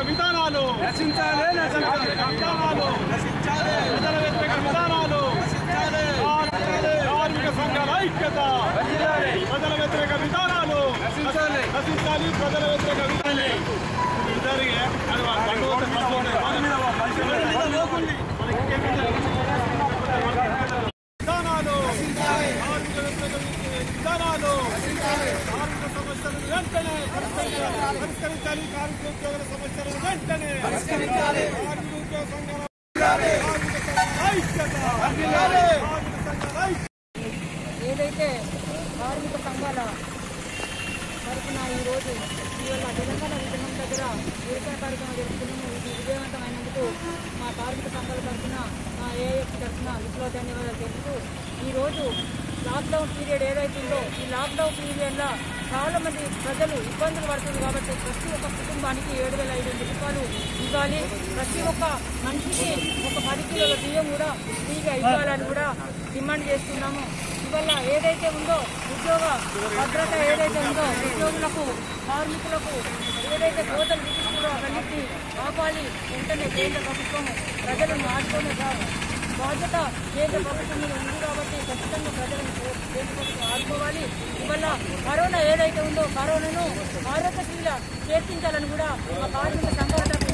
విధానాలు నశించాలి నశించాలి విధానాలు నశించాలి ప్రజల వ్యతిరేక విధానాలు నశించాలి కార్మిక సంఘాల ఐక్యత వర్ధిల్లాలి. ప్రజల వ్యతిరేక విధానాలు నశించాలి. నశించాలి ప్రజల వ్యతిరేక విధానాలు జరిగే అది వాళ్ళ బంధువులతో పంచుకోండి. విధానాలు కార్మిక వ్యతిరేక విధానాలు కార్మిక సమస్యలను వెంటనే పరిష్కరించాలి పరిష్కరించాలి కార్మిక ఉద్యోగుల సమస్యలను వెంటనే పరిష్కరించాలి కార్మిక ఉద్యోగ సంఘాల కార్మిక సంఘాల ఐక్యత కార్మిక సంఘాల ఐక్యత ఏదైతే కార్మిక సంఘాల తరఫున ఈరోజు ఇవాళ తెలంగాణ విధానం దగ్గర వ్యవసాయ కార్యక్రమం జరుపుతున్నాము ఇది విజయవంతమైనందుకు మా కార్మిక సంఘాల తరఫున మా ఏఎఫ్ తరఫున విప్లవ ధన్యవాదాలు తెలుపుతూ ఈరోజు లాక్డౌన్ పీరియడ్ ఏదైతుందో ఈ లాక్డౌన్ పీరియడ్లో చాలా మంది ప్రజలు ఇబ్బందులు పడుతుంది కాబట్టి ప్రతి ఒక్క కుటుంబానికి ఏడు వేల ఐదు వందల రూపాయలు ఇవ్వాలి ప్రతి ఒక్క మనిషికి ఒక పది కిలోల బియ్యం కూడా ఫ్రీగా ఇవ్వాలని కూడా డిమాండ్ చేస్తున్నాము ఇవల్ల ఏదైతే ఉందో ఉద్యోగ భద్రత ఏదైతే ఉందో ఉద్యోగులకు కార్మికులకు ఏదైతే కోతలు విధిస్తుందో అవన్నిటిని ఆపాలి వెంటనే కేంద్ర ప్రభుత్వం ప్రజలను ఆడుకునే బాధ్యత కేంద్ర ప్రభుత్వం మీద ఉంది కాబట్టి ఖచ్చితంగా ప్రజలను కేంద్ర ప్రభుత్వం ఆదుకోవాలి ఇవల్ల కరోనా ఏదైతే ఉందో కరోనాను ఆరోగ్యశ్రీల చేర్పించాలని కూడా మా కార్మిక సంఘాల తరఫున